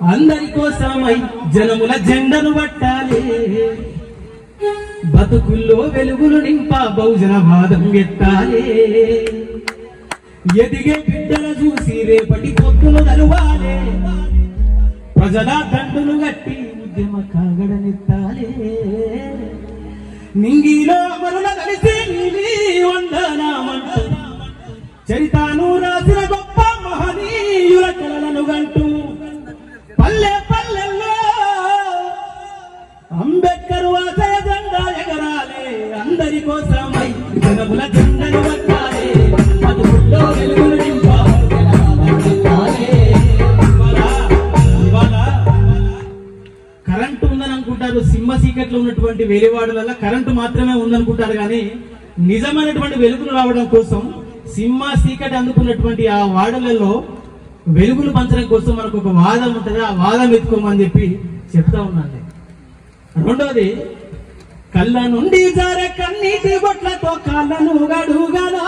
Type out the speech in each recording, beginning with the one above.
అందరి కోసమై జనముల జెండను పట్టాలి బతుకుల్లో వెలుగులు నింప బహుజన వాదం ఎత్తాలి ఎదిగే బిడ్డల చూసి రేపటి పొత్తులు నలువాలి ప్రజల దండులు గట్టి ఉద్యమ కాగడనెత్తాలి నింగిలో మరుల కలిసి నీలి వందనామంట చరితాను రాసిన గొప్ప మహనీయుల కలలను గంటూ పల్లె పల్లెల్లో అంబేద్కర్ ఆశయ జెండా ఎగరాలే అందరి కోసమై జనముల జెండను పట్టాలి బతుకుల్లో వెలుగులు నింపాలి ఇవాళ కరెంటు ఉందని అనుకుంటారు సింహ సీకట్లో ఉన్నటువంటి వేలివాడలలో కరెంటు మాత్రమే ఉందనుకుంటారు కానీ నిజమైనటువంటి వెలుగులు రావడం కోసం సింహ సీకటి అందుకున్నటువంటి ఆ వాడలలో వెలుగులు పంచడం కోసం మనకు ఒక వాదం ఉంటుంది ఆ వాదం ఎత్తుకోమని చెప్పి చెప్తా ఉన్నాను రెండోది కళ్ళ నుండి జారే కన్నీటి బొట్లతో కాళ్ళను గడుగనా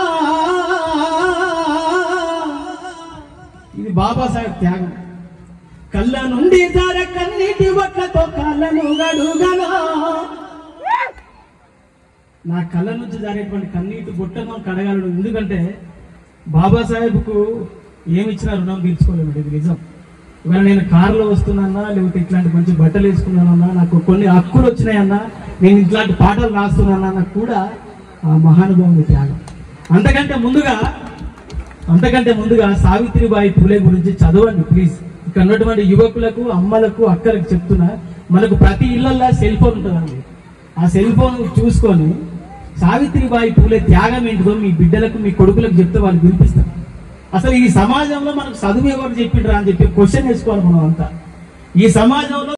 ఇది బాబాసాహెబ్ త్యాగం కళ్ళ నుండి జార కన్నీటి బొట్లతో కాళ్ళను గడుగనా నా కళ్ళ నుంచి జారేటువంటి కన్నీటి బొట్టను కడగలడు ఎందుకంటే బాబాసాహెబ్కు ఏమి ఇచ్చినా రుణం తీర్చుకోలేము ఇది నిజం ఇవాళ నేను కారులో వస్తున్నానా లేకపోతే ఇట్లాంటి మంచి బట్టలు వేసుకున్నానన్నా నాకు కొన్ని హక్కులు వచ్చినాయన్నా నేను ఇట్లాంటి పాటలు రాస్తున్నానన్నా కూడా ఆ మహానుభావుని త్యాగం అంతకంటే ముందుగా అంతకంటే ముందుగా సావిత్రిబాయి పూలే గురించి చదవండి ప్లీజ్ ఇక్కడ ఉన్నటువంటి యువకులకు అమ్మలకు అక్కలకు చెప్తున్నా మనకు ప్రతి ఇళ్లలో సెల్ ఫోన్ ఉంటుందండి ఆ సెల్ ఫోన్ చూసుకొని సావిత్రిబాయి పూలే త్యాగం ఏంటిదో మీ బిడ్డలకు మీ కొడుకులకు చెప్తే వాళ్ళు వినిపిస్తారు అసలు ఈ సమాజంలో మనకు చదువు ఎవరు చెప్పిండ్రా అని చెప్పి క్వశ్చన్ వేసుకోవాలి మనం అంతా ఈ సమాజంలో